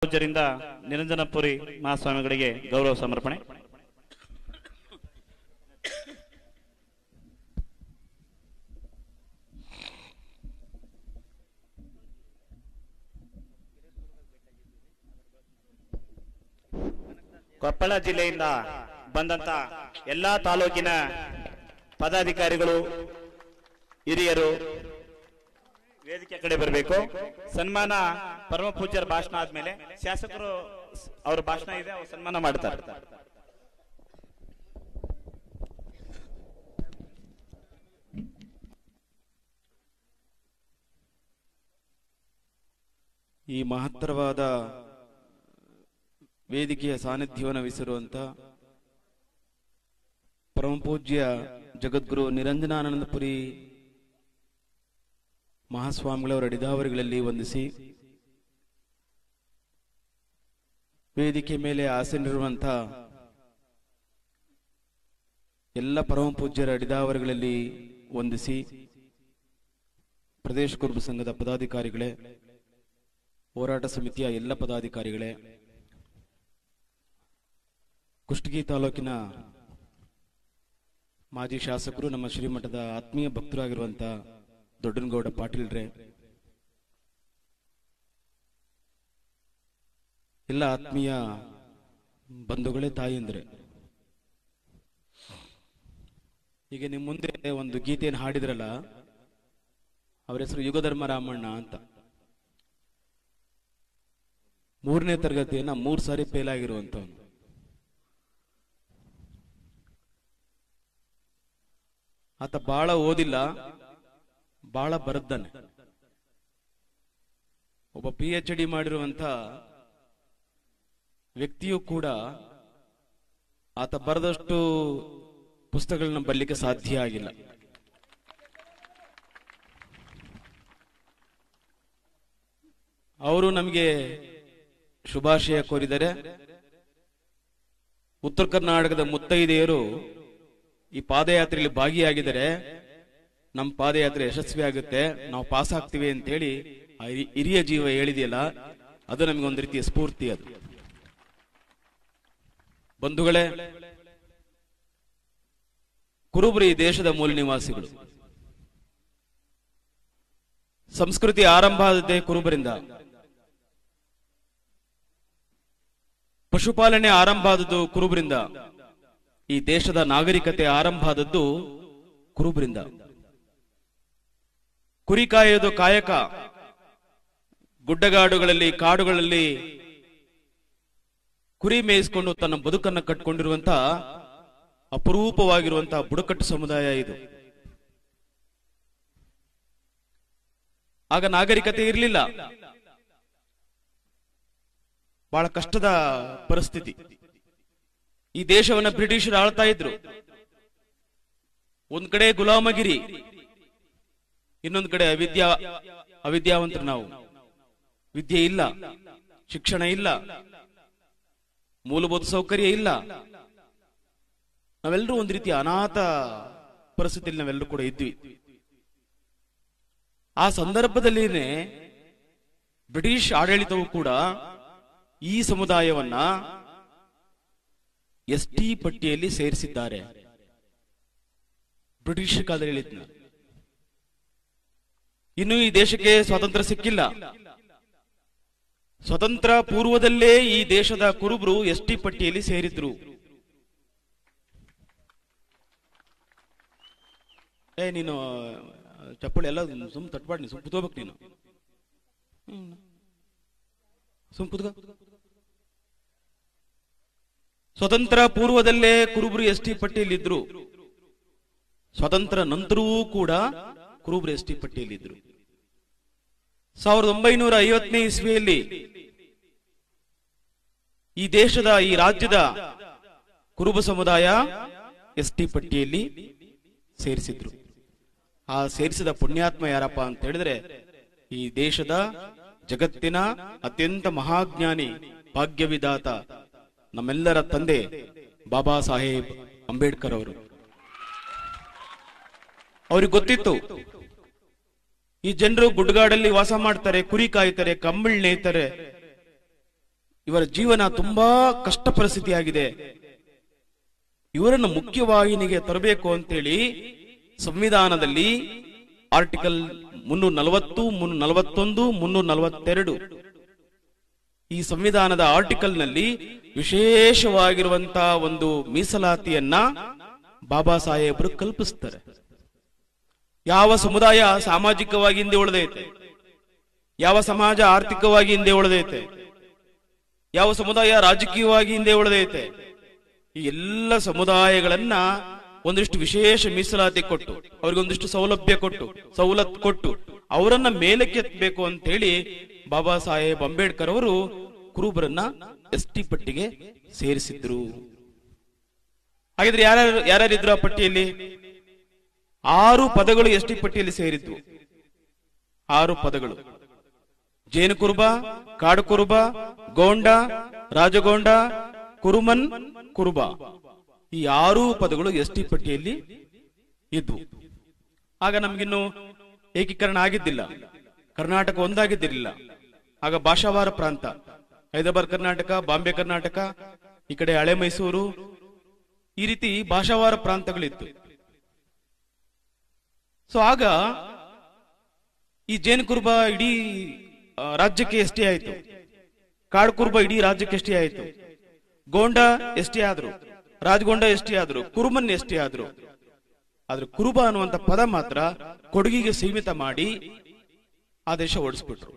ಪೂಜ್ಯರಿಂದ ನಿರಂಜನಪುರಿ ಮಹಾಸ್ವಾಮಿಗಳಿಗೆ ಗೌರವ ಸಮರ್ಪಣೆ ಕೊಪ್ಪಳ ಜಿಲ್ಲೆಯಿಂದ ಬಂದಂತ ಎಲ್ಲಾ ತಾಲೂಕಿನ ಪದಾಧಿಕಾರಿಗಳು ಹಿರಿಯರು ವೇದಿಕೆ ಕಡೆ ಬರಬೇಕು ಸನ್ಮಾನ ಪರಮ ಪೂಜ್ಯರ ಭಾಷಣ ಆದ್ಮೇಲೆ ಶಾಸಕರು ಸ್- ಅವ್ರ ಭಾಷಣ ಇದೆ ಅವ್ರು ಸನ್ಮಾನ ಮಾಡ್ತಾರೆ ಈ ಮಹತ್ತರವಾದ ವೇದಿಕೆಯ ಸಾನ್ನಿಧ್ಯವನ್ನು ವಹಿಸಿರುವಂತ ಪರಮಪೂಜ್ಯ ಜಗದ್ಗುರು ನಿರಂಜನಾನಂದಪುರಿ ಮಹಾಸ್ವಾಮಿಗಳವರ ಅಡಿದಾವರಿಗಳಲ್ಲಿ ವಂದಿಸಿ ವೇದಿಕೆ ಮೇಲೆ ಆಸೀನರಿರುವಂತ ಎಲ್ಲ ಪರಮಪೂಜ್ಯರ ಅಡಿದಾವರಿಗಳಲ್ಲಿ ವಂದಿಸಿ ಪ್ರದೇಶ ಕುರುಬ ಸಂಘದ ಪದಾಧಿಕಾರಿಗಳೇ ಹೋರಾಟ ಸಮಿತಿಯ ಎಲ್ಲ ಪದಾಧಿಕಾರಿಗಳೇ ಕುಷ್ಟಗಿ ತಾಲೂಕಿನ ಮಾಜಿ ಶಾಸಕರು ನಮ್ಮ ಶ್ರೀಮಠದ ಆತ್ಮೀಯ ಭಕ್ತರಾಗಿರುವಂತ ದೊಡ್ಡನಗೌಡ ಪಾಟೀಲ್ರೆ ಎಲ್ಲ ಆತ್ಮೀಯ ಬಂಧುಗಳೇ ತಾಯಿಯಂದ್ರೆ ಈಗ ನಿಮ್ಮ ಮುಂದೆ ಒಂದು ಗೀತೆಯನ್ನು ಹಾಡಿದ್ರಲ್ಲ ಅವರ ಹೆಸರು ಯುಗಧರ್ಮ ರಾಮಣ್ಣ ಅಂತ ಮೂರನೇ ತರಗತಿಯನ್ನ ಮೂರ್ ಸಾರಿ ಫೇಲ್ ಆಗಿರುವಂತವನು ಆತ ಬಹಳ ಓದಿಲ್ಲ ಬಹಳ ಬರದ್ದಾನೆ ಒಬ್ಬ ಪಿ ಎಚ್ ಡಿ ಮಾಡಿರುವಂತ ವ್ಯಕ್ತಿಯೂ ಕೂಡ ಆತ ಬರೆದಷ್ಟು ಪುಸ್ತಕಗಳನ್ನ ಬರಲಿಕ್ಕೆ ಸಾಧ್ಯ ಆಗಿಲ್ಲ ಅವರು ನಮಗೆ ಶುಭಾಶಯ ಕೋರಿದರೆ ಉತ್ತರ ಕರ್ನಾಟಕದ ಮುತ್ತೈದೆಯರು ಈ ಪಾದಯಾತ್ರೆಯಲ್ಲಿ ಭಾಗಿಯಾಗಿದ್ದಾರೆ ನಮ್ಮ ಪಾದಯಾತ್ರೆ ಯಶಸ್ವಿ ಆಗುತ್ತೆ ನಾವು ಪಾಸ್ ಆಗ್ತೀವಿ ಅಂತ ಹೇಳಿ ಆ ಹಿರಿ- ಹಿರಿಯ ಜೀವ ಹೇಳಿದೆಯಲ್ಲ ಅದು ನಮಗೆ ಒಂದು ರೀತಿಯ ಸ್ಫೂರ್ತಿ ಅದು ಬಂಧುಗಳೇ ಕುರುಬರು ಈ ದೇಶದ ಮೂಲ ನಿವಾಸಿಗಳು ಸಂಸ್ಕೃತಿ ಆರಂಭ ಆದದ್ದೇ ಕುರುಬರಿಂದ ಪಶುಪಾಲನೆ ಆರಂಭ ಆದದ್ದು ಕುರುಬರಿಂದ ಈ ದೇಶದ ನಾಗರಿಕತೆ ಆರಂಭ ಆದದ್ದು ಕುರುಬರಿಂದ ಕುರಿ ಕಾಯೋದು ಕಾಯಕ ಗುಡ್ಡಗಾಡುಗಳಲ್ಲಿ ಕಾಡುಗಳಲ್ಲಿ ಕುರಿ ಮೇಯಿಸಿಕೊಂಡು ತನ್ನ ಬದುಕನ್ನು ಕಟ್ಟಿಕೊಂಡಿರುವಂತ ಅಪರೂಪವಾಗಿರುವಂತಹ ಬುಡಕಟ್ಟು ಸಮುದಾಯ ಇದು ಆಗ ನಾಗರಿಕತೆ ಇರಲಿಲ್ಲ ಬಹಳ ಕಷ್ಟದ ಪರಿಸ್ಥಿತಿ ಈ ದೇಶವನ್ನ ಬ್ರಿಟಿಷರು ಆಳ್ತಾ ಇದ್ರು ಒಂದ್ ಕಡೆ ಗುಲಾಮಗಿರಿ ಇನ್ನೊಂದ್ ಕಡೆ ಅವಿದ್ಯಾ ಅವಿದ್ಯಾವಂತರು ನಾವು ವಿದ್ಯೆ ಇಲ್ಲ ಶಿಕ್ಷಣ ಇಲ್ಲ ಮೂಲಭೂತ ಸೌಕರ್ಯ ಇಲ್ಲ ನಾವೆಲ್ಲರೂ ಒಂದ್ ರೀತಿ ಅನಾಥ ಪರಿಸ್ಥಿತಿಯಲ್ಲಿ ನಾವೆಲ್ಲರೂ ಕೂಡ ಇದ್ವಿ ಆ ಸಂದರ್ಭದಲ್ಲಿನೇ ಬ್ರಿಟಿಷ್ ಆಡಳಿತವು ಕೂಡ ಈ ಸಮುದಾಯವನ್ನ ಎಸ್ ಟಿ ಪಟ್ಟಿಯಲ್ಲಿ ಸೇರಿಸಿದ್ದಾರೆ ಬ್ರಿಟಿಷ್ ಕಾಲದಲ್ಲಿ ಹೇಳಿದ್ನ ಇನ್ನು ಈ ದೇಶಕ್ಕೆ ಸ್ವಾತಂತ್ರ್ಯ ಸಿಕ್ಕಿಲ್ಲ ಸ್ವತಂತ್ರ ಪೂರ್ವದಲ್ಲೇ ಈ ದೇಶದ ಕುರುಬರು ಎಸ್ ಟಿ ಪಟ್ಟಿಯಲ್ಲಿ ಸೇರಿದ್ರು ಏ ನೀನು ಆ, ಚಪ್ಪಲಿ ಎಲ್ಲ ಸುಮ್ ತಟ್ಬಾಡ್ ನೀನು ಸುಮ್ ಕುತ್ಕೋಬೇಕು ನೀನು ಹ್ಮ್. ಸುಮ್ ಕುತ್ಕೋ ಸ್ವತಂತ್ರ ಪೂರ್ವದಲ್ಲೇ ಕುರುಬರು ಎಸ್ ಟಿ ಪಟ್ಟಿಯಲ್ಲಿದ್ರು ಸ್ವತಂತ್ರ ನಂತರವೂ ಕೂಡ ಕುರುಬರು ಎಸ್ ಟಿ ಪಟ್ಟಿಯಲ್ಲಿದ್ರು ಸಾವಿರದ ಒಂಬೈನೂರ ಐವತ್ತನೇ ಇಸ್ವಿಯಲ್ಲಿ ಈ ದೇಶದ ಈ ರಾಜ್ಯದ ಕುರುಬ ಸಮುದಾಯ ಎಸ್ ಟಿ ಪಟ್ಟಿಯಲ್ಲಿ ಸೇರಿಸಿದ್ರು ಆ ಸೇರಿಸಿದ ಪುಣ್ಯಾತ್ಮ ಯಾರಪ್ಪ ಅಂತ ಹೇಳಿದ್ರೆ ಈ ದೇಶದ ಜಗತ್ತಿನ ಅತ್ಯಂತ ಮಹಾಜ್ಞಾನಿ ಭಾಗ್ಯವಿದಾತ ನಮ್ಮೆಲ್ಲರ ತಂದೆ ಬಾಬಾ ಸಾಹೇಬ್ ಅಂಬೇಡ್ಕರ್ ಅವರು ಅವ್ರಿಗೆ ಗೊತ್ತಿತ್ತು ಈ ಜನರು ಗುಡ್ಡಗಾಡಲ್ಲಿ ವಾಸ ಮಾಡ್ತಾರೆ ಕುರಿ ಕಾಯ್ತಾರೆ ಕಂಬಳ್ ನೇಯ್ತಾರೆ ಇವರ ಜೀವನ ತುಂಬಾ ಕಷ್ಟ ಪರಿಸ್ಥಿತಿಯಾಗಿದೆ ಇವರನ್ನು ಮುಖ್ಯವಾಹಿನಿಗೆ ತರಬೇಕು ಅಂತೇಳಿ ಸಂವಿಧಾನದಲ್ಲಿ ಆರ್ಟಿಕಲ್ ಮುನ್ನೂರ ನಲವತ್ತು ಮುನ್ನೂರ ನಲವತ್ತೊಂದು ಮುನ್ನೂರ ನಲವತ್ತೆರಡು ಈ ಸಂವಿಧಾನದ ಆರ್ಟಿಕಲ್ನಲ್ಲಿ ವಿಶೇಷವಾಗಿರುವಂತಹ ಒಂದು ಮೀಸಲಾತಿಯನ್ನ ಬಾಬಾ ಸಾಹೇಬರು ಕಲ್ಪಿಸ್ತಾರೆ ಯಾವ ಸಮುದಾಯ ಸಾಮಾಜಿಕವಾಗಿ ಹಿಂದೆ ಉಳಿದೈತೆ ಯಾವ ಸಮಾಜ ಆರ್ಥಿಕವಾಗಿ ಹಿಂದೆ ಉಳಿದೈತೆ ಯಾವ ಸಮುದಾಯ ರಾಜಕೀಯವಾಗಿ ಹಿಂದೆ ಉಳಿದೈತೆ ಈ ಎಲ್ಲ ಸಮುದಾಯಗಳನ್ನ ಒಂದಿಷ್ಟು ವಿಶೇಷ ಮೀಸಲಾತಿ ಕೊಟ್ಟು ಅವ್ರಿಗೆ ಒಂದಿಷ್ಟು ಸೌಲಭ್ಯ ಕೊಟ್ಟು ಸವಲತ್ತು ಕೊಟ್ಟು ಅವರನ್ನ ಮೇಲಕ್ಕೆತ್ತಬೇಕು ಅಂತ ಹೇಳಿ ಬಾಬಾ ಸಾಹೇಬ್ ಅಂಬೇಡ್ಕರ್ ಅವರು ಕುರುಬರನ್ನ ಎಸ್ ಟಿ ಪಟ್ಟಿಗೆ ಸೇರಿಸಿದ್ರು ಹಾಗಿದ್ರೆ ಯಾರ್ಯಾರು ಯಾರ್ಯಾರಿದ್ರು ಆ ಪಟ್ಟಿಯಲ್ಲಿ ಆರು ಪದಗಳು ಎಸ್ ಟಿ ಪಟ್ಟಿಯಲ್ಲಿ ಸೇರಿದ್ವು ಆರು ಪದಗಳು ಜೇನು ಕುರುಬ ಕಾಡು ಕುರುಬ ಗೋಂಡ ರಾಜಗೋಂಡ ಕುರುಮನ್ ಕುರುಬ ಈ ಆರು ಪದಗಳು ಎಸ್ ಟಿ ಪಟ್ಟಿಯಲ್ಲಿ ಇದ್ವು ಆಗ ನಮ್ಗಿನ್ನು ಏಕೀಕರಣ ಆಗಿದ್ದಿಲ್ಲ ಕರ್ನಾಟಕ ಒಂದಾಗಿದ್ದಿರಲಿಲ್ಲ ಆಗ ಭಾಷಾವಾರ ಪ್ರಾಂತ ಹೈದರಾಬಾದ್ ಕರ್ನಾಟಕ ಬಾಂಬೆ ಕರ್ನಾಟಕ ಈ ಕಡೆ ಹಳೆ ಮೈಸೂರು ಈ ರೀತಿ ಭಾಷಾವಾರ ಪ್ರಾಂತಗಳಿತ್ತು ಸೊ ಆಗ ಈ ಜೇನು ಕುರುಬ ಇಡೀ ಆ, ರಾಜ್ಯಕ್ಕೆ ಎಷ್ಟೇ ಆಯ್ತು ಕಾಡು ಕುರುಬ ಇಡೀ ರಾಜ್ಯಕ್ಕೆ ಎಷ್ಟೇ ಆಯ್ತು ಗೋಂಡ ಎಷ್ಟೇ ಆದ್ರು ರಾಜಗೊಂಡ ಎಷ್ಟೇ ಆದ್ರು ಕುರುಮನ್ ಎಷ್ಟೇ ಆದ್ರು ಆದ್ರೆ ಕುರುಬ ಅನ್ನುವಂತ ಪದ ಮಾತ್ರ ಕೊಡಗಿಗೆ ಸೀಮಿತ ಮಾಡಿ ಆದೇಶ ಓಡಿಸ್ಬಿಟ್ರು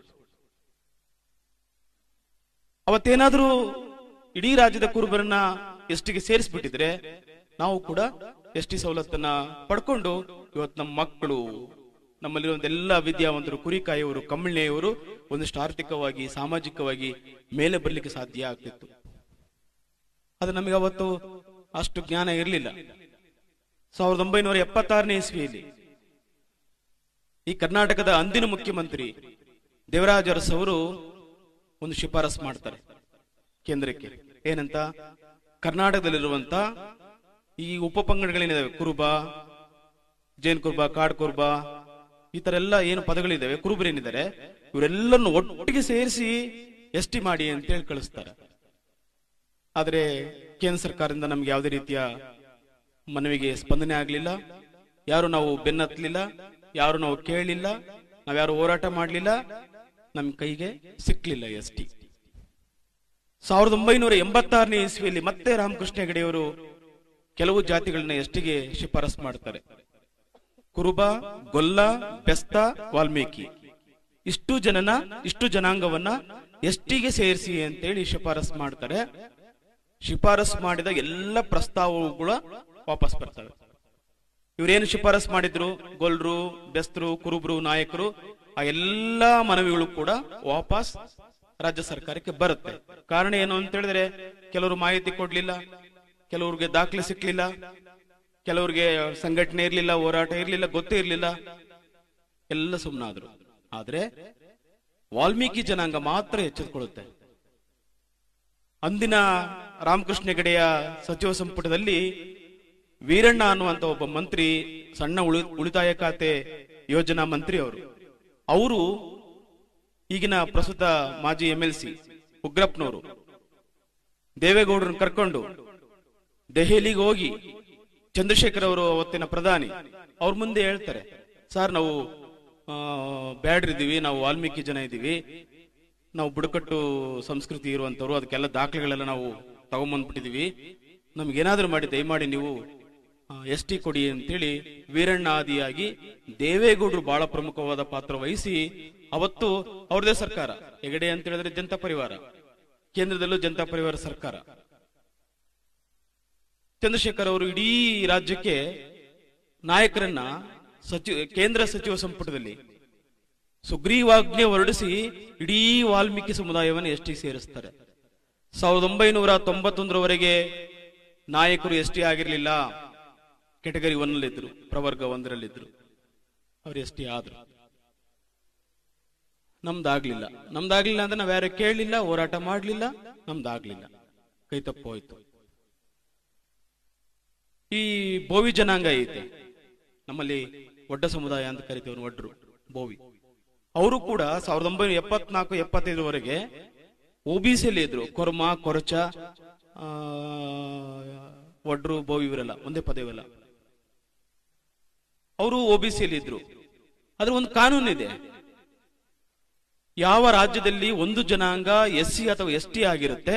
ಅವತ್ತೇನಾದ್ರೂ ಇಡೀ ರಾಜ್ಯದ ಕುರುಬರನ್ನ ಎಷ್ಟಿಗೆ ಸೇರಿಸ್ಬಿಟ್ಟಿದ್ರೆ ನಾವು ಕೂಡ ಎಷ್ಟಿ ಸವಲತ್ತನ್ನ ಪಡ್ಕೊಂಡು ಇವತ್ತು ನಮ್ಮ ಮಕ್ಕಳು ನಮ್ಮಲ್ಲಿರುವಂತ ಎಲ್ಲ ವಿದ್ಯಾವಂತರು ಕುರಿಕಾಯಿಯವರು ಕಮ್ಮಳಿಯವರು ಒಂದಿಷ್ಟು ಆರ್ಥಿಕವಾಗಿ ಸಾಮಾಜಿಕವಾಗಿ ಮೇಲೆ ಬರ್ಲಿಕ್ಕೆ ಸಾಧ್ಯ ಆಗ್ತಿತ್ತು ಅದು ನಮಗೆ ಅವತ್ತು ಅಷ್ಟು ಜ್ಞಾನ ಇರಲಿಲ್ಲ ಸಾವಿರದ ಒಂಬೈನೂರ ಎಪ್ಪತ್ತಾರನೇ ಇಸ್ವಿಯಲ್ಲಿ ಈ ಕರ್ನಾಟಕದ ಅಂದಿನ ಮುಖ್ಯಮಂತ್ರಿ ದೇವರಾಜ ಅರಸ್ ಅವರು ಒಂದು ಶಿಫಾರಸ್ ಮಾಡ್ತಾರೆ ಕೇಂದ್ರಕ್ಕೆ ಏನಂತ ಕರ್ನಾಟಕದಲ್ಲಿರುವಂತ ಈ ಉಪಪಂಗಡಗಳೇನಿದಾವೆ ಕುರುಬ ಜೇನ್ ಕುರುಬ ಕಾಡ್ ಕುರುಬ ಈ ತರ ಎಲ್ಲ ಏನು ಪದಗಳಿದಾವೆ ಕುರುಬರೇನಿದ್ದಾರೆ ಇವರೆಲ್ಲರನ್ನು ಒಟ್ಟಿಗೆ ಸೇರಿಸಿ ಎಸ್ ಟಿ ಮಾಡಿ ಅಂತ ಹೇಳಿ ಕಳಿಸ್ತಾರೆ ಆದ್ರೆ ಕೇಂದ್ರ ಸರ್ಕಾರದಿಂದ ನಮ್ಗೆ ಯಾವುದೇ ರೀತಿಯ ಮನವಿಗೆ ಸ್ಪಂದನೆ ಆಗ್ಲಿಲ್ಲ ಯಾರು ನಾವು ಬೆನ್ನತ್ತಲಿಲ್ಲ ಯಾರು ನಾವು ಕೇಳಲಿಲ್ಲ ನಾವ್ಯಾರು ಹೋರಾಟ ಮಾಡಲಿಲ್ಲ ನಮ್ ಕೈಗೆ ಸಿಕ್ಲಿಲ್ಲ ಎಸ್ ಟಿ ಸಾವಿರದ ಒಂಬೈನೂರ ಎಂಬತ್ತಾರನೇ ಇಸ್ವಿಯಲ್ಲಿ ಮತ್ತೆ ರಾಮಕೃಷ್ಣ ಹೆಗಡೆಯವರು ಕೆಲವು ಜಾತಿಗಳನ್ನ ಎಷ್ಟಿಗೆ ಶಿಫಾರಸ್ ಮಾಡ್ತಾರೆ ಕುರುಬ ಗೊಲ್ಲ ಬೆಸ್ತ ವಾಲ್ಮೀಕಿ ಇಷ್ಟು ಜನನ ಇಷ್ಟು ಜನಾಂಗವನ್ನ ಎಷ್ಟಿಗೆ ಸೇರಿಸಿ ಅಂತೇಳಿ ಶಿಫಾರಸ್ ಮಾಡ್ತಾರೆ ಶಿಫಾರಸ್ ಮಾಡಿದ ಎಲ್ಲ ಪ್ರಸ್ತಾವಗಳು ವಾಪಸ್ ಬರ್ತವೆ ಇವರೇನು ಶಿಫಾರಸ್ ಮಾಡಿದ್ರು ಗೊಲ್ರು ಬೆಸ್ತರು ಕುರುಬರು ನಾಯಕರು ಆ ಎಲ್ಲಾ ಮನವಿಗಳು ಕೂಡ ವಾಪಸ್ ರಾಜ್ಯ ಸರ್ಕಾರಕ್ಕೆ ಬರುತ್ತೆ ಕಾರಣ ಏನು ಅಂತ ಹೇಳಿದ್ರೆ ಕೆಲವರು ಮಾಹಿತಿ ಕೊಡ್ಲಿಲ್ಲ ಕೆಲವ್ರಿಗೆ ದಾಖಲೆ ಸಿಕ್ಲಿಲ್ಲ ಕೆಲವ್ರಿಗೆ ಸಂಘಟನೆ ಇರ್ಲಿಲ್ಲ ಹೋರಾಟ ಇರ್ಲಿಲ್ಲ ಗೊತ್ತೇ ಇರ್ಲಿಲ್ಲ ಎಲ್ಲ ಸುಮ್ಮನಾದ್ರು ಆದ್ರೆ ವಾಲ್ಮೀಕಿ ಜನಾಂಗ ಮಾತ್ರ ಎಚ್ಚೆತ್ತುಕೊಳ್ಳುತ್ತೆ ಅಂದಿನ ರಾಮಕೃಷ್ಣ ಹೆಗಡೆಯ ಸಚಿವ ಸಂಪುಟದಲ್ಲಿ ವೀರಣ್ಣ ಅನ್ನುವಂತ ಒಬ್ಬ ಮಂತ್ರಿ ಸಣ್ಣ ಉಳಿ ಉಳಿತಾಯ ಖಾತೆ ಯೋಜನಾ ಮಂತ್ರಿ ಅವರು ಅವರು ಈಗಿನ ಪ್ರಸ್ತುತ ಮಾಜಿ ಎಂ ಎಲ್ ಸಿ ಉಗ್ರಪ್ಪನವರು ದೇವೇಗೌಡರನ್ನು ಕರ್ಕೊಂಡು ದೆಹಲಿಗೆ ಹೋಗಿ ಚಂದ್ರಶೇಖರ್ ಅವರು ಅವತ್ತಿನ ಪ್ರಧಾನಿ ಅವ್ರ ಮುಂದೆ ಹೇಳ್ತಾರೆ ಸರ್ ನಾವು ಆ, ಬ್ಯಾಡ್ರಿದ್ದೀವಿ ನಾವು ವಾಲ್ಮೀಕಿ ಜನ ಇದ್ದೀವಿ ನಾವು ಬುಡಕಟ್ಟು ಸಂಸ್ಕೃತಿ ಇರುವಂತವ್ರು ಅದಕ್ಕೆಲ್ಲ ದಾಖಲೆಗಳೆಲ್ಲ ನಾವು ತಗೊಂಬಂದ್ಬಿಟ್ಟಿದೀವಿ ನಮ್ಗೇನಾದ್ರೂ ಮಾಡಿ ದಯಮಾಡಿ ನೀವು ಎಸ್ ಟಿ ಕೊಡಿ ಅಂತೇಳಿ ವೀರಣ್ಣ ಆದಿಯಾಗಿ ದೇವೇಗೌಡರು ಬಹಳ ಪ್ರಮುಖವಾದ ಪಾತ್ರ ವಹಿಸಿ ಅವತ್ತು ಅವ್ರದೇ ಸರ್ಕಾರ ಹೆಗಡೆ ಅಂತ ಹೇಳಿದ್ರೆ ಜನತಾ ಪರಿವಾರ ಕೇಂದ್ರದಲ್ಲೂ ಜನತಾ ಪರಿವಾರ ಸರ್ಕಾರ ಚಂದ್ರಶೇಖರ್ ಅವರು ಇಡೀ ರಾಜ್ಯಕ್ಕೆ ನಾಯಕರನ್ನ ಸಚಿವ ಕೇಂದ್ರ ಸಚಿವ ಸಂಪುಟದಲ್ಲಿ ಸುಗ್ರೀವಾಜ್ಞೆ ಹೊರಡಿಸಿ ಇಡೀ ವಾಲ್ಮೀಕಿ ಸಮುದಾಯವನ್ನು ಎಸ್ ಟಿ ಸೇರಿಸ್ತಾರೆ ಸಾವಿರದ ಒಂಬೈನೂರ ತೊಂಬತ್ತೊಂದರವರೆಗೆ ನಾಯಕರು ಎಸ್ ಟಿ ಆಗಿರ್ಲಿಲ್ಲ ಕೆಟಗರಿ ಒನ್ನಲ್ಲಿದ್ರು ಪ್ರವರ್ಗ ಒಂದರಲ್ಲಿದ್ರು ಅವ್ರು ಎಸ್ ಟಿ ಆದ್ರು ನಮ್ದಾಗ್ಲಿಲ್ಲ ನಮ್ದಾಗ್ಲಿಲ್ಲ ಅಂದ್ರೆ ನಾವ್ ಯಾರು ಕೇಳಲಿಲ್ಲ ಹೋರಾಟ ಮಾಡ್ಲಿಲ್ಲ ನಮ್ದಾಗ್ಲಿಲ್ಲ ಕೈ ತಪ್ಪು ಹೋಯ್ತು ಈ ಬೋವಿ ಜನಾಂಗ ಐತೆ ನಮ್ಮಲ್ಲಿ ಒಡ್ಡ ಸಮುದಾಯ ಅಂತ ಕರಿತೇವೆ ಒಡ್ರು ಬೋವಿ ಅವರು ಕೂಡ ಸಾವಿರದ ಒಂಬೈನೂರ ಎಪ್ಪತ್ನಾಲ್ಕು ಎಪ್ಪತ್ತೈದರವರೆಗೆ ಒಬಿಸಿಯಲ್ಲಿ ಇದ್ರು ಕೊರ್ಮ ಕೊರಚ ಆ, ಒಡ್ರು ಬೋವಿ ಇವರೆಲ್ಲ ಒಂದೇ ಪದ ಇವೆಲ್ಲ ಅವರು ಒಬಿಸಿಯಲ್ಲಿ ಇದ್ರು ಅದ್ರ ಒಂದು ಕಾನೂನು ಇದೆ ಯಾವ ರಾಜ್ಯದಲ್ಲಿ ಒಂದು ಜನಾಂಗ ಎಸ್ ಸಿ ಅಥವಾ ಎಸ್ ಟಿ ಆಗಿರುತ್ತೆ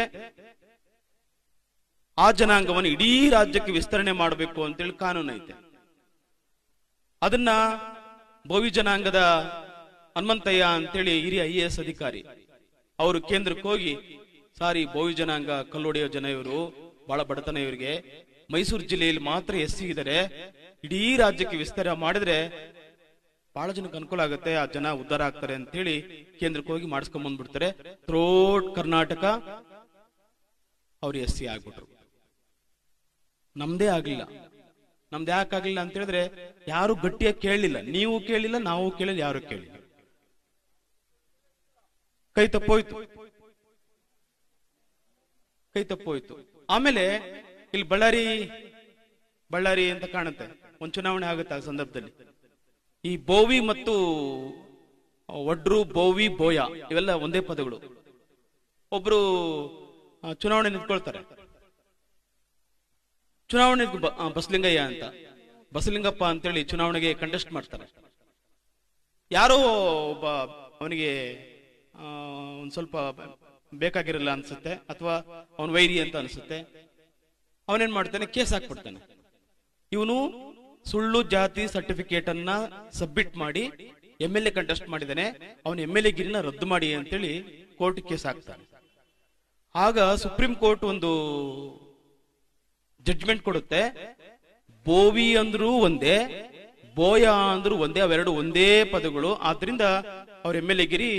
ಆ ಜನಾಂಗವನ್ನು ಇಡೀ ರಾಜ್ಯಕ್ಕೆ ವಿಸ್ತರಣೆ ಮಾಡಬೇಕು ಅಂತೇಳಿ ಕಾನೂನು ಐತೆ ಅದನ್ನ ಬೋವಿ ಜನಾಂಗದ ಹನುಮಂತಯ್ಯ ಅಂತೇಳಿ ಹಿರಿಯ ಐ ಎ ಎಸ್ ಅಧಿಕಾರಿ ಅವರು ಕೇಂದ್ರಕ್ಕೆ ಹೋಗಿ ಸಾರಿ ಬೋವಿ ಜನಾಂಗ ಕಲ್ಲೊಡೆಯೋ ಜನ ಇವರು ಬಹಳ ಬಡತನ ಇವರಿಗೆ ಮೈಸೂರು ಜಿಲ್ಲೆಯಲ್ಲಿ ಮಾತ್ರ ಎಸ್ ಸಿ ಇದ್ದಾರೆ ಇಡೀ ರಾಜ್ಯಕ್ಕೆ ವಿಸ್ತಾರ ಮಾಡಿದ್ರೆ ಬಹಳ ಜನಕ್ಕೆ ಅನುಕೂಲ ಆಗುತ್ತೆ ಆ ಜನ ಉದ್ಧಾರ ಆಗ್ತಾರೆ ಅಂತ ಹೇಳಿ ಕೇಂದ್ರಕ್ಕೆ ಹೋಗಿ ಮಾಡಿಸ್ಕೊಂಡ್ ಬಂದ್ಬಿಡ್ತಾರೆ ಥ್ರೋಟ್ ಕರ್ನಾಟಕ ಅವ್ರು ಎಸ್ ಸಿ ಆಗ್ಬಿಟ್ರು ನಮ್ದೇ ಆಗ್ಲಿಲ್ಲ ನಮ್ದು ಯಾಕೆ ಆಗ್ಲಿಲ್ಲ ಅಂತ ಹೇಳಿದ್ರೆ ಯಾರು ಗಟ್ಟಿಯಾಗಿ ಕೇಳಲಿಲ್ಲ ನೀವು ಕೇಳಿಲ್ಲ ನಾವು ಕೇಳಿಲ್ಲ ಯಾರು ಕೇಳಿಲ್ಲ ಕೈ ತಪ್ಪೋಯ್ತು ಕೈ ತಪ್ಪೋಯ್ತು ಆಮೇಲೆ ಇಲ್ಲಿ ಬಳ್ಳಾರಿ ಬಳ್ಳಾರಿ ಅಂತ ಕಾಣುತ್ತೆ ಒಂದ್ ಚುನಾವಣೆ ಆಗುತ್ತೆ ಆ ಸಂದರ್ಭದಲ್ಲಿ ಈ ಬೋವಿ ಮತ್ತು ಒಡ್ರು ಬೋವಿ ಬೋಯ ಇವೆಲ್ಲ ಒಂದೇ ಪದಗಳು ಒಬ್ರು ಆ, ಚುನಾವಣೆ ನಿಂತ್ಕೊಳ್ತಾರೆ ಚುನಾವಣೆ ಬ- ಆ, ಬಸಲಿಂಗಯ್ಯ ಅಂತ ಬಸಲಿಂಗಪ್ಪ ಅಂತೇಳಿ ಚುನಾವಣೆಗೆ ಕಂಟೆಸ್ಟ್ ಮಾಡ್ತಾರೆ ಯಾರೋ ಒಬ್ಬ ಅವನಿಗೆ ಆ, ಒಂದ್ ಸ್ವಲ್ಪ ಬೇಕಾಗಿರಲ್ಲ ಅನ್ಸುತ್ತೆ ಅಥವಾ ಅವನ್ ವೈರಿ ಅಂತ ಅನ್ಸುತ್ತೆ ಅವನೇನ್ ಮಾಡ್ತಾನೆ ಕೇಸ್ ಹಾಕ್ಬಿಡ್ತಾನೆ ಇವನು ಸುಳ್ಳು ಜಾತಿ ಸರ್ಟಿಫಿಕೇಟ್ ಅನ್ನ ಸಬ್ಮಿಟ್ ಮಾಡಿ ಎಂ ಎಲ್ ಎ ಕಂಟೆಸ್ಟ್ ಮಾಡಿದ್ದಾನೆ ಅವನ ಎಂ ಎಲ್ ಎ ಗಿರಿನ ರದ್ದು ಮಾಡಿ ಅಂತೇಳಿ ಕೋರ್ಟ್ ಕೇಸ್ ಹಾಕ್ತಾನೆ ಆಗ ಸುಪ್ರೀಂ ಕೋರ್ಟ್ ಒಂದು ಜಡ್ಜ್ಮೆಂಟ್ ಕೊಡುತ್ತೆ ಬೋವಿ ಅಂದ್ರೂ ಒಂದೇ ಬೋಯ ಅಂದ್ರೂ ಒಂದೇ ಅವೆರಡು ಒಂದೇ ಪದಗಳು ಆದ್ರಿಂದ ಅವ್ರ ಎಂ ಎಲ್ ಎ ಗಿರಿ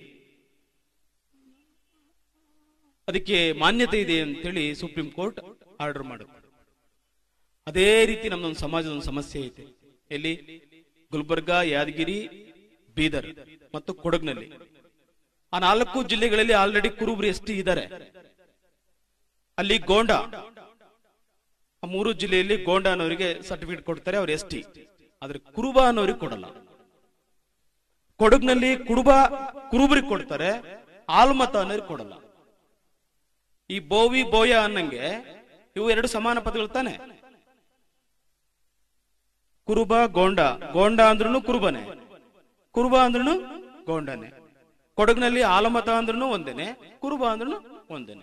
ಅದಕ್ಕೆ ಮಾನ್ಯತೆ ಇದೆ ಅಂತೇಳಿ ಸುಪ್ರೀಂ ಕೋರ್ಟ್ ಆರ್ಡರ್ ಮಾಡುತ್ತೆ ಅದೇ ರೀತಿ ನಮ್ದೊಂದು ಸಮಾಜದ ಒಂದು ಸಮಸ್ಯೆ ಐತೆ ಎಲ್ಲಿ ಗುಲ್ಬರ್ಗಾ ಯಾದಗಿರಿ ಬೀದರ್ ಮತ್ತು ಕೊಡಗ್ನಲ್ಲಿ ಆ ನಾಲ್ಕು ಜಿಲ್ಲೆಗಳಲ್ಲಿ ಆಲ್ರೆಡಿ ಕುರುಬರು ಎಷ್ಟಿ ಇದ್ದಾರೆ ಅಲ್ಲಿ ಗೋಂಡ ಆ ಮೂರು ಜಿಲ್ಲೆಯಲ್ಲಿ ಗೋಂಡ ಅನ್ನೋರಿಗೆ ಸರ್ಟಿಫಿಕೇಟ್ ಕೊಡ್ತಾರೆ ಅವ್ರು ಎಸ್ ಟಿ ಆದ್ರೆ ಕುರುಬ ಅನ್ನೋರಿಗೆ ಕೊಡಲ್ಲ ಕೊಡಗ್ನಲ್ಲಿ ಕುರುಬ ಕುರುಬರಿಗೆ ಕೊಡ್ತಾರೆ ಆಲ್ಮತ ಅನ್ನೋರಿಗೆ ಕೊಡಲ್ಲ ಈ ಬೋವಿ ಬೋಯ ಅನ್ನಂಗೆ ಇವು ಎರಡು ಸಮಾನ ಪದಗಳು ತಾನೆ ಕುರುಬ ಗೋಂಡ ಗೋಂಡ ಅಂದ್ರೂ ಕುರುಬನೆ ಕುರುಬ ಅಂದ್ರೂ ಗೋಂಡನೆ ಕೊಡಗಿನಲ್ಲಿ ಆಲಮತ ಅಂದ್ರೂ ಒಂದೇನೆ ಕುರುಬ ಅಂದ್ರೂ ಒಂದೇನೆ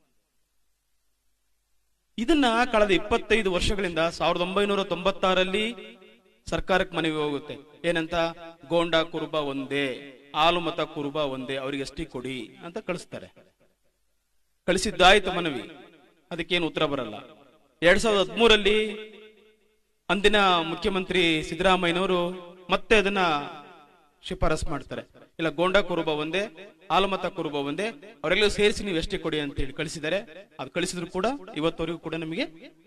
ಇದನ್ನ ಕಳೆದ ಇಪ್ಪತ್ತೈದು ವರ್ಷಗಳಿಂದ ಸಾವಿರದ ಒಂಬೈನೂರ ತೊಂಬತ್ತಾರಲ್ಲಿ ಸರ್ಕಾರಕ್ಕೆ ಮನವಿ ಹೋಗುತ್ತೆ ಏನಂತ ಗೋಂಡ ಕುರುಬ ಒಂದೇ ಆಲುಮತ ಕುರುಬ ಒಂದೇ ಅವ್ರಿಗೆ ಎಷ್ಟಿ ಕೊಡಿ ಅಂತ ಕಳಿಸ್ತಾರೆ ಕಳಿಸಿದ್ದಾಯ್ತು ಮನವಿ ಅದಕ್ಕೇನು ಉತ್ತರ ಬರಲ್ಲ ಎರಡ್ ಸಾವಿರದ ಹದಿಮೂರಲ್ಲಿ ಅಂದಿನ ಮುಖ್ಯಮಂತ್ರಿ ಸಿದ್ದರಾಮಯ್ಯನವರು ಮತ್ತೆ ಅದನ್ನ ಶಿಫಾರಸ್ ಮಾಡ್ತಾರೆ ಇಲ್ಲ ಗೋಂಡ ಕುರುಬ ಒಂದೇ ಆಲಮತ ಕುರುಬ ಒಂದೇ ಅವರೆಲ್ಲೂ ಸೇರಿಸಿ ನೀವು ಎಷ್ಟೇ ಕೊಡಿ ಅಂತ ಹೇಳಿ ಕಳಿಸಿದ್ದಾರೆ ಅದು ಕಳಿಸಿದ್ರು ಕೂಡ ಇವತ್ತವರೆಗೂ ಕೂಡ ನಮಗೆ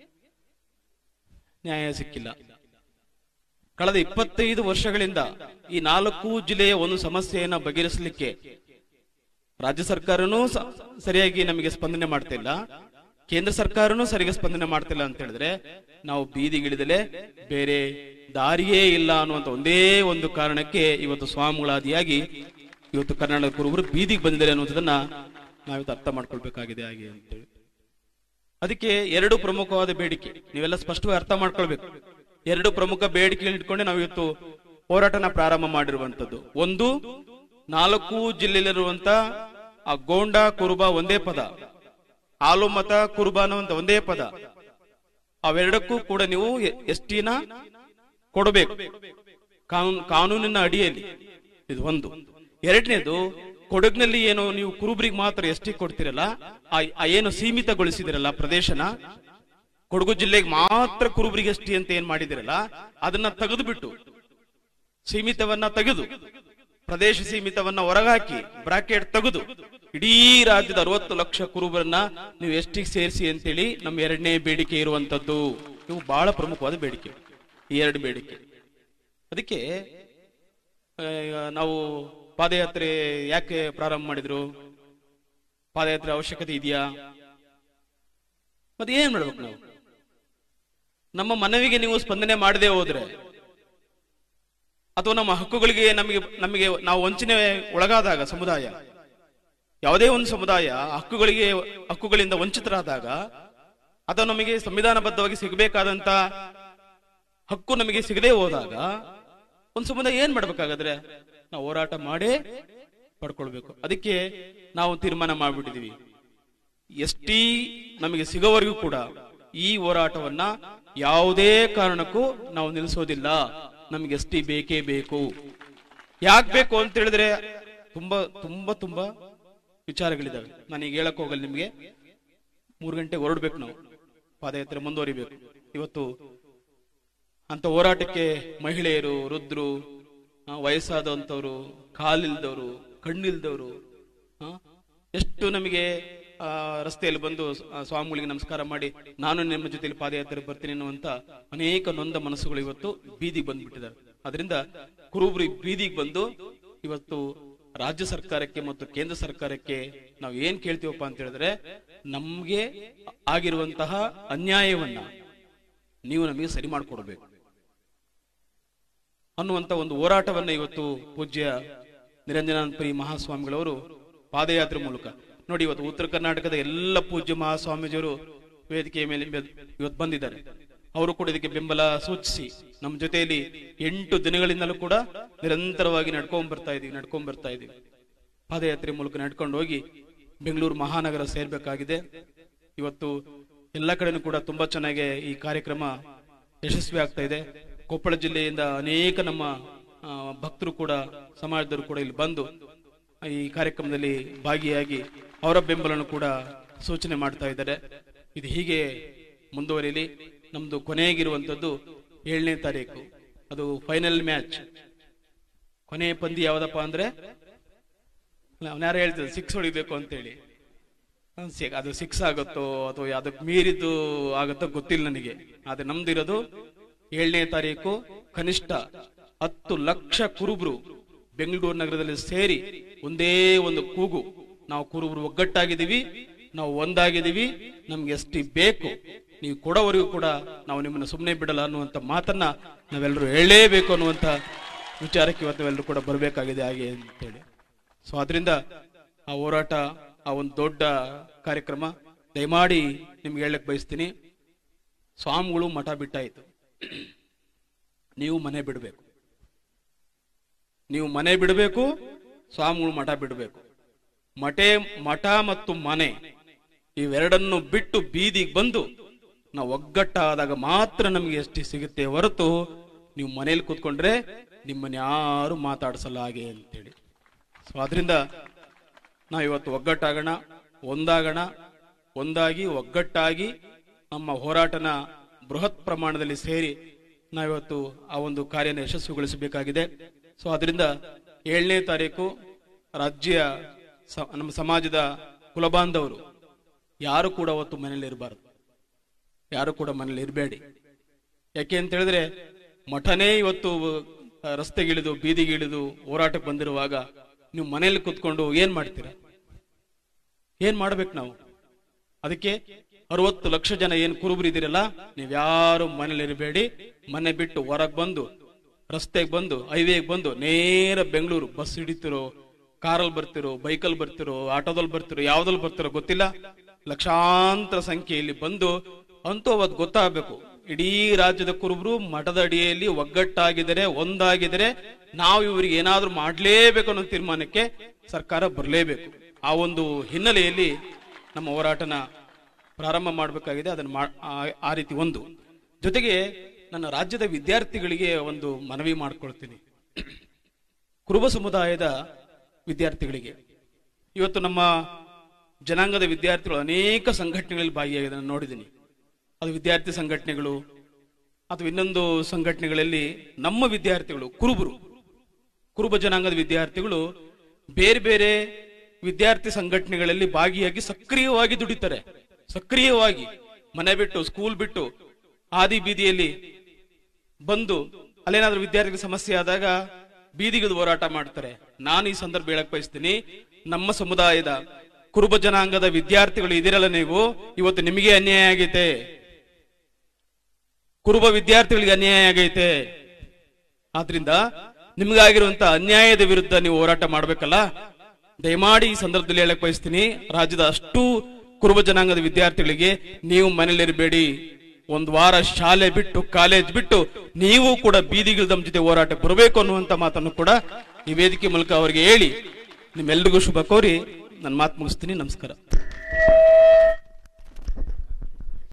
ನ್ಯಾಯ ಸಿಕ್ಕಿಲ್ಲ ಕಳೆದ ಇಪ್ಪತ್ತೈದು ವರ್ಷಗಳಿಂದ ಈ ನಾಲ್ಕು ಜಿಲ್ಲೆಯ ಒಂದು ಸಮಸ್ಯೆಯನ್ನ ಬಗೆಹರಿಸಲಿಕ್ಕೆ ರಾಜ್ಯ ಸರ್ಕಾರನೂ ಸ- ಸರಿಯಾಗಿ ನಮಗೆ ಸ್ಪಂದನೆ ಮಾಡ್ತಿಲ್ಲ ಕೇಂದ್ರ ಸರ್ಕಾರನೂ ಸರಿಯಾಗಿ ಸ್ಪಂದನೆ ಮಾಡ್ತಿಲ್ಲ ಅಂತ ಹೇಳಿದ್ರೆ ನಾವು ಬೀದಿಗಿಳಿದಲೇ ಬೇರೆ ದಾರಿಯೇ ಇಲ್ಲ ಅನ್ನುವಂತ ಒಂದೇ ಒಂದು ಕಾರಣಕ್ಕೆ ಇವತ್ತು ಸ್ವಾಮಿಗಳಾದಿಯಾಗಿ ಇವತ್ತು ಕರ್ನಾಟಕ ಕುರುಬರು ಬೀದಿಗೆ ಬಂದಿದ್ದಾರೆ ಅನ್ನುವಂಥದ್ದನ್ನ ನಾವಿವತ್ತು ಅರ್ಥ ಮಾಡ್ಕೊಳ್ಬೇಕಾಗಿದೆ ಹಾಗೆ ಅಂತೇಳಿ ಅದಕ್ಕೆ ಎರಡು ಪ್ರಮುಖವಾದ ಬೇಡಿಕೆ ನೀವೆಲ್ಲ ಸ್ಪಷ್ಟವಾಗಿ ಅರ್ಥ ಮಾಡ್ಕೊಳ್ಬೇಕು ಎರಡು ಪ್ರಮುಖ ಬೇಡಿಕೆಗಳನ್ನ ಇಟ್ಕೊಂಡೆ ನಾವು ಇವತ್ತು ಹೋರಾಟನ ಪ್ರಾರಂಭ ಮಾಡಿರುವಂತದ್ದು ಒಂದು ನಾಲ್ಕು ಜಿಲ್ಲೆಯಲ್ಲಿರುವಂತ ಆ ಗೋಂಡ ಕುರುಬ ಒಂದೇ ಪದ ಆಲುಮತ ಕುರುಬ ಅನ್ನುವಂತ ಒಂದೇ ಪದ ಅವೆರಡಕ್ಕೂ ಕೂಡ ನೀವು ಎಸ್ ಟಿನ ಕೊಡಬೇಕು ಕಾನೂನು ಕಾನೂನಿನ ಅಡಿಯಲ್ಲಿ ಇದು ಒಂದು ಎರಡನೇದು ಕೊಡಗಿನಲ್ಲಿ ಏನು ನೀವು ಕುರುಬರಿಗೆ ಮಾತ್ರ ಎಸ್ ಟಿ ಕೊಡ್ತಿರಲ್ಲ ಆ ಆ ಏನು ಸೀಮಿತಗೊಳಿಸಿದಿರಲ್ಲ ಪ್ರದೇಶನ ಕೊಡಗು ಜಿಲ್ಲೆಗೆ ಮಾತ್ರ ಕುರುಬರಿಗೆ ಎಸ್ ಟಿ ಅಂತ ಏನ್ ಮಾಡಿದಿರಲ್ಲ ಅದನ್ನ ತೆಗೆದುಬಿಟ್ಟು ಸೀಮಿತವನ್ನ ತೆಗೆದು ಪ್ರದೇಶ ಸೀಮಿತವನ್ನ ಹೊರಗಾಕಿ ಬ್ರಾಕೆಟ್ ತೆಗೆದು ಇಡೀ ರಾಜ್ಯದ ಅರವತ್ತು ಲಕ್ಷ ಕುರುಬರನ್ನ ನೀವು ಎಷ್ಟಿಗೆ ಸೇರಿಸಿ ಅಂತೇಳಿ ನಮ್ಮ ಎರಡನೇ ಬೇಡಿಕೆ ಇರುವಂತದ್ದು ಇವು ಬಹಳ ಪ್ರಮುಖವಾದ ಬೇಡಿಕೆ ಈ ಎರಡು ಬೇಡಿಕೆ ಅದಕ್ಕೆ ಆ, ಈಗ ನಾವು ಪಾದಯಾತ್ರೆ ಯಾಕೆ ಪ್ರಾರಂಭ ಮಾಡಿದ್ರು ಪಾದಯಾತ್ರೆ ಅವಶ್ಯಕತೆ ಇದೆಯಾ ಮತ್ತೆ ಏನ್ ಮಾಡ್ಬೇಕು ನಾವು ನಮ್ಮ ಮನವಿಗೆ ನೀವು ಸ್ಪಂದನೆ ಮಾಡದೆ ಹೋದ್ರೆ ಅಥವಾ ನಮ್ಮ ಹಕ್ಕುಗಳಿಗೆ ನಮಗೆ ನಮಗೆ ನಾವು ವಂಚನೆ ಒಳಗಾದಾಗ ಸಮುದಾಯ ಯಾವುದೇ ಒಂದು ಸಮುದಾಯ ಹಕ್ಕುಗಳಿಗೆ ಹಕ್ಕುಗಳಿಂದ ವಂಚಿತರಾದಾಗ ಅದು ನಮಗೆ ಸಂವಿಧಾನಬದ್ಧವಾಗಿ ಸಿಗಬೇಕಾದಂತ ಹಕ್ಕು ನಮಗೆ ಸಿಗದೇ ಹೋದಾಗ ಒಂದು ಸಮುದಾಯ ಏನ್ ಮಾಡ್ಬೇಕಾಗಾದ್ರೆ ನಾವು ಹೋರಾಟ ಮಾಡೇ ಪಡ್ಕೊಳ್ಬೇಕು ಅದಕ್ಕೆ ನಾವು ತೀರ್ಮಾನ ಮಾಡ್ಬಿಟ್ಟಿದೀವಿ ಎಷ್ಟಿ ನಮಗೆ ಸಿಗೋವರೆಗೂ ಕೂಡ ಈ ಹೋರಾಟವನ್ನ ಯಾವುದೇ ಕಾರಣಕ್ಕೂ ನಾವು ನಿಲ್ಲಿಸೋದಿಲ್ಲ ನಮಗೆ ಎಷ್ಟಿ ಬೇಕೇ ಬೇಕು ಯಾಕೆ ಬೇಕು ಅಂತ ಹೇಳಿದ್ರೆ ತುಂಬಾ ತುಂಬಾ ತುಂಬಾ ವಿಚಾರಗಳಿದಾವೆ ನಾನೀಗ ಹೇಳಕ್ ಹೋಗಲ್ಲ ನಿಮ್ಗೆ ಮೂರು ಗಂಟೆಗೆ ಹೊರಡ್ಬೇಕು ನಾವು ಪಾದಯಾತ್ರೆ ಮುಂದುವರಿಬೇಕು ಇವತ್ತು ಅಂತ ಹೋರಾಟಕ್ಕೆ ಮಹಿಳೆಯರು ವೃದ್ಧರು ಆ, ವಯಸ್ಸಾದಂಥವ್ರು ಕಾಲಿಲ್ದವರು ಕಣ್ಣಿಲ್ದವರು ಆ, ಎಷ್ಟು ನಮಗೆ ಆ, ರಸ್ತೆಯಲ್ಲಿ ಬಂದು ಆ, ಸ್ವಾಮಿಗಳಿಗೆ ನಮಸ್ಕಾರ ಮಾಡಿ ನಾನು ನಿಮ್ಮ ಜೊತೆಲಿ ಪಾದಯಾತ್ರೆ ಬರ್ತೀನಿ ಅನ್ನುವಂತ ಅನೇಕ ನೊಂದ ಮನಸ್ಸುಗಳು ಇವತ್ತು ಬೀದಿಗೆ ಬಂದ್ಬಿಟ್ಟಿದ್ದಾರೆ ಅದರಿಂದ ಕುರುಬರು ಬೀದಿಗೆ ಬಂದು ಇವತ್ತು ರಾಜ್ಯ ಸರ್ಕಾರಕ್ಕೆ ಮತ್ತು ಕೇಂದ್ರ ಸರ್ಕಾರಕ್ಕೆ ನಾವು ಏನ್ ಕೇಳ್ತೀವಪ್ಪ ಅಂತ ಹೇಳಿದ್ರೆ ನಮ್ಗೆ ಆಗಿರುವಂತಹ ಅನ್ಯಾಯವನ್ನ ನೀವು ನಮಗೆ ಸರಿ ಮಾಡಿಕೊಡ್ಬೇಕು ಅನ್ನುವಂತ ಒಂದು ಹೋರಾಟವನ್ನ ಇವತ್ತು ಪೂಜ್ಯ ನಿರಂಜನಾನಂದಪುರಿ ಮಹಾಸ್ವಾಮಿಗಳವರು ಪಾದಯಾತ್ರೆ ಮೂಲಕ ನೋಡಿ ಇವತ್ತು ಉತ್ತರ ಕರ್ನಾಟಕದ ಎಲ್ಲ ಪೂಜ್ಯ ಮಹಾಸ್ವಾಮೀಜಿಯವರು ವೇದಿಕೆಯ ಮೇಲೆ ಬೆ- ಇವತ್ತು ಬಂದಿದ್ದಾರೆ ಅವರು ಕೂಡ ಇದಕ್ಕೆ ಬೆಂಬಲ ಸೂಚಿಸಿ ನಮ್ಮ ಜೊತೆಯಲ್ಲಿ ಎಂಟು ದಿನಗಳಿಂದಲೂ ಕೂಡ ನಿರಂತರವಾಗಿ ನಡ್ಕೊಂಡ್ ಬರ್ತಾ ಇದೀವಿ ನಡ್ಕೊಂಡ್ ಬರ್ತಾ ಇದೀವಿ ಪಾದಯಾತ್ರೆ ಮೂಲಕ ನಡ್ಕೊಂಡು ಹೋಗಿ ಬೆಂಗಳೂರು ಮಹಾನಗರ ಸೇರ್ಬೇಕಾಗಿದೆ ಇವತ್ತು ಎಲ್ಲ ಕಡೆನೂ ಕೂಡ ತುಂಬಾ ಚೆನ್ನಾಗಿ ಈ ಕಾರ್ಯಕ್ರಮ ಯಶಸ್ವಿ ಆಗ್ತಾ ಇದೆ ಕೊಪ್ಪಳ ಜಿಲ್ಲೆಯಿಂದ ಅನೇಕ ನಮ್ಮ ಆ, ಭಕ್ತರು ಕೂಡ ಸಮಾಜದವರು ಕೂಡ ಇಲ್ಲಿ ಬಂದು ಈ ಕಾರ್ಯಕ್ರಮದಲ್ಲಿ ಭಾಗಿಯಾಗಿ ಅವರ ಬೆಂಬಲವನ್ನು ಕೂಡ ಸೂಚನೆ ಮಾಡ್ತಾ ಇದ್ದಾರೆ ಇದು ಹೀಗೆ ಮುಂದುವರಿಯಲಿ ನಮ್ದು ಕೊನೆಗಿರುವಂತದ್ದು ಏಳನೇ ತಾರೀಕು ಅದು ಫೈನಲ್ ಮ್ಯಾಚ್ ಕೊನೆಯ ಪಂದ್ಯ ಯಾವ್ದಪ್ಪ ಅಂದ್ರೆ ಅವನ್ಯಾರು ಹೇಳ್ತಿದ್ರು ಸಿಕ್ಸ್ ಹೊಡಿಬೇಕು ಅಂತೇಳಿ ಹ್ಮ್, ಸಿ- ಅದು ಸಿಕ್ಸ್ ಆಗುತ್ತೋ ಅಥವಾ ಅದಕ್ಕೆ ಮೀರಿದ್ದು ಆಗುತ್ತೋ ಗೊತ್ತಿಲ್ಲ ನನಗೆ ಆದ್ರೆ ನಮ್ದಿರೋದು ಏಳನೇ ತಾರೀಕು ಕನಿಷ್ಠ ಹತ್ತು ಲಕ್ಷ ಕುರುಬರು ಬೆಂಗಳೂರು ನಗರದಲ್ಲಿ ಸೇರಿ ಒಂದೇ ಒಂದು ಕೂಗು ನಾವು ಕುರುಬರು ಒಗ್ಗಟ್ಟಾಗಿದ್ದೀವಿ ನಾವು ಒಂದಾಗಿದ್ದೀವಿ ನಮ್ಗೆ ಎಷ್ಟಿ ಬೇಕು ನೀವು ಕೊಡೋವರೆಗೂ ಕೂಡ ನಾವು ನಿಮ್ಮನ್ನ ಸುಮ್ಮನೆ ಬಿಡಲ್ಲ ಅನ್ನುವಂತ ಮಾತನ್ನ ನಾವೆಲ್ಲರೂ ಹೇಳಲೇಬೇಕು ಅನ್ನುವಂತ ವಿಚಾರಕ್ಕೆ ಇವತ್ತು ನಾವೆಲ್ಲರೂ ಕೂಡ ಬರಬೇಕಾಗಿದೆ ಹಾಗೆ ಅಂತೇಳಿ ಸೊ ಅದರಿಂದ ಆ ಹೋರಾಟ ಆ ಒಂದು ದೊಡ್ಡ ಕಾರ್ಯಕ್ರಮ ದಯಮಾಡಿ ನಿಮ್ಗೆ ಹೇಳಕ್ ಬಯಸ್ತೀನಿ ಸ್ವಾಮಿಗಳು ಮಠ ಬಿಟ್ಟಾಯ್ತು ನೀವು ಮನೆ ಬಿಡಬೇಕು ನೀವು ಮನೆ ಬಿಡಬೇಕು ಸ್ವಾಮಿಗಳು ಮಠ ಬಿಡಬೇಕು ಮಠೆ ಮಠ ಮತ್ತು ಮನೆ ಇವೆರಡನ್ನು ಬಿಟ್ಟು ಬೀದಿಗೆ ಬಂದು ನಾವು ಒಗ್ಗಟ್ಟಾದಾಗ ಮಾತ್ರ ನಮಗೆ ಎಷ್ಟು ಸಿಗುತ್ತೆ ಹೊರತು ನೀವು ಮನೇಲಿ ಕೂತ್ಕೊಂಡ್ರೆ ನಿಮ್ಮನ್ನ ಯಾರು ಮಾತಾಡಿಸಲ್ಲ ಹಾಗೆ ಅಂತೇಳಿ ಸೊ ಅದರಿಂದ ನಾವು ಇವತ್ತು ಒಗ್ಗಟ್ಟಾಗೋಣ ಒಂದಾಗೋಣ ಒಂದಾಗಿ ಒಗ್ಗಟ್ಟಾಗಿ ನಮ್ಮ ಹೋರಾಟನ ಬೃಹತ್ ಪ್ರಮಾಣದಲ್ಲಿ ಸೇರಿ ನಾವಿವತ್ತು ಆ ಒಂದು ಕಾರ್ಯನ ಯಶಸ್ವಿಗೊಳಿಸಬೇಕಾಗಿದೆ ಸೊ ಅದರಿಂದ ಏಳನೇ ತಾರೀಕು ರಾಜ್ಯ ಸ- ನಮ್ಮ ಸಮಾಜದ ಕುಲಬಾಂಧವರು ಯಾರು ಕೂಡ ಅವತ್ತು ಮನೇಲಿ ಇರಬಾರದು ಯಾರು ಕೂಡ ಮನೇಲಿ ಇರಬೇಡಿ ಯಾಕೆ ಅಂತ ಹೇಳಿದ್ರೆ ಮಠನೇ ಇವತ್ತು ಆ, ರಸ್ತೆಗಿಳಿದು ಬೀದಿಗಿಳಿದು ಹೋರಾಟಕ್ಕೆ ಬಂದಿರುವಾಗ ನೀವು ಮನೇಲಿ ಕುತ್ಕೊಂಡು ಏನ್ ಮಾಡ್ತೀರಾ ಏನ್ ಮಾಡ್ಬೇಕು ನಾವು ಅದಕ್ಕೆ ಅರವತ್ತು ಲಕ್ಷ ಜನ ಏನ್ ಕುರುಬರಿದ್ದೀರಲ್ಲ ನೀವ್ಯಾರು ಮನೇಲಿ ಇರಬೇಡಿ ಮನೆ ಬಿಟ್ಟು ಹೊರಗ್ ಬಂದು ರಸ್ತೆಗೆ ಬಂದು ಹೈವೇಗೆ ಬಂದು ನೇರ ಬೆಂಗಳೂರು ಬಸ್ ಹಿಡಿತಿರೋ ಕಾರಲ್ಲಿ ಬರ್ತಿರೋ ಬೈಕಲ್ಲಿ ಬರ್ತಿರೋ ಆಟೋದಲ್ಲಿ ಬರ್ತಿರೋ ಯಾವ್ದಲ್ಲಿ ಬರ್ತಿರೋ ಗೊತ್ತಿಲ್ಲ ಲಕ್ಷಾಂತರ ಸಂಖ್ಯೆಯಲ್ಲಿ ಬಂದು ಅಂತೂ ಅವತ್ತು ಗೊತ್ತಾಗಬೇಕು ಇಡೀ ರಾಜ್ಯದ ಕುರುಬರು ಮಠದ ಅಡಿಯಲ್ಲಿ ಒಗ್ಗಟ್ಟಾಗಿದ್ದಾರೆ ಒಂದಾಗಿದ್ದಾರೆ ನಾವು ಇವರಿಗೆ ಏನಾದ್ರೂ ಮಾಡ್ಲೇಬೇಕು ಅನ್ನೋ ತೀರ್ಮಾನಕ್ಕೆ ಸರ್ಕಾರ ಬರಲೇಬೇಕು ಆ ಒಂದು ಹಿನ್ನೆಲೆಯಲ್ಲಿ ನಮ್ಮ ಹೋರಾಟನ ಪ್ರಾರಂಭ ಮಾಡಬೇಕಾಗಿದೆ ಅದನ್ನು ಮಾ- ಆ- ಆ ರೀತಿ ಒಂದು ಜೊತೆಗೆ ನನ್ನ ರಾಜ್ಯದ ವಿದ್ಯಾರ್ಥಿಗಳಿಗೆ ಒಂದು ಮನವಿ ಮಾಡ್ಕೊಳ್ತೀನಿ ಕುರುಬ ಸಮುದಾಯದ ವಿದ್ಯಾರ್ಥಿಗಳಿಗೆ ಇವತ್ತು ನಮ್ಮ ಜನಾಂಗದ ವಿದ್ಯಾರ್ಥಿಗಳು ಅನೇಕ ಸಂಘಟನೆಗಳಲ್ಲಿ ಭಾಗಿಯಾಗಿದೆ ನಾನು ನೋಡಿದ್ದೀನಿ ಅದು ವಿದ್ಯಾರ್ಥಿ ಸಂಘಟನೆಗಳು ಅಥವಾ ಇನ್ನೊಂದು ಸಂಘಟನೆಗಳಲ್ಲಿ ನಮ್ಮ ವಿದ್ಯಾರ್ಥಿಗಳು ಕುರುಬರು ಕುರುಬ ಜನಾಂಗದ ವಿದ್ಯಾರ್ಥಿಗಳು ಬೇರೆ ಬೇರೆ ವಿದ್ಯಾರ್ಥಿ ಸಂಘಟನೆಗಳಲ್ಲಿ ಭಾಗಿಯಾಗಿ ಸಕ್ರಿಯವಾಗಿ ದುಡಿತಾರೆ ಸಕ್ರಿಯವಾಗಿ ಮನೆ ಬಿಟ್ಟು ಸ್ಕೂಲ್ ಬಿಟ್ಟು ಆದಿ ಬೀದಿಯಲ್ಲಿ ಬಂದು ಅಲ್ಲೇನಾದ್ರೂ ವಿದ್ಯಾರ್ಥಿಗಳ ಸಮಸ್ಯೆ ಆದಾಗ ಬೀದಿಗಿಳಿದು ಹೋರಾಟ ಮಾಡ್ತಾರೆ ನಾನು ಈ ಸಂದರ್ಭ ಹೇಳಕ್ ಬಯಸ್ತೀನಿ ನಮ್ಮ ಸಮುದಾಯದ ಕುರುಬ ಜನಾಂಗದ ವಿದ್ಯಾರ್ಥಿಗಳು ಇದಿರಲ್ಲ ನೀವು ಇವತ್ತು ನಿಮಗೆ ಅನ್ಯಾಯ ಆಗೈತೆ ಕುರುಬ ವಿದ್ಯಾರ್ಥಿಗಳಿಗೆ ಅನ್ಯಾಯ ಆಗೈತೆ ಆದ್ರಿಂದ ನಿಮ್ಗಾಗಿರುವಂತ ಅನ್ಯಾಯದ ವಿರುದ್ಧ ನೀವು ಹೋರಾಟ ಮಾಡ್ಬೇಕಲ್ಲ ದಯಮಾಡಿ ಈ ಸಂದರ್ಭದಲ್ಲಿ ಹೇಳಕ್ ಬಯಸ್ತೀನಿ ರಾಜ್ಯದ ಅಷ್ಟು ಕುರುಬ ಜನಾಂಗದ ವಿದ್ಯಾರ್ಥಿಗಳಿಗೆ ನೀವು ಮನೇಲಿರಬೇಡಿ ಒಂದು ವಾರ ಶಾಲೆ ಬಿಟ್ಟು ಕಾಲೇಜ್ ಬಿಟ್ಟು ನೀವು ಕೂಡ ಬೀದಿಗಿಳಿದ ನಮ್ಮ ಜೊತೆ ಹೋರಾಟಕ್ಕೆ ಬರಬೇಕು ಅನ್ನುವಂತ ಮಾತನ್ನು ಕೂಡ ಈ ವೇದಿಕೆ ಮೂಲಕ ಅವರಿಗೆ ಹೇಳಿ ನಿಮ್ಮೆಲ್ರಿಗೂ ಶುಭ ಕೋರಿ ನನ್ನ ಮಾತು ಮುಗಿಸ್ತೀನಿ ನಮಸ್ಕಾರ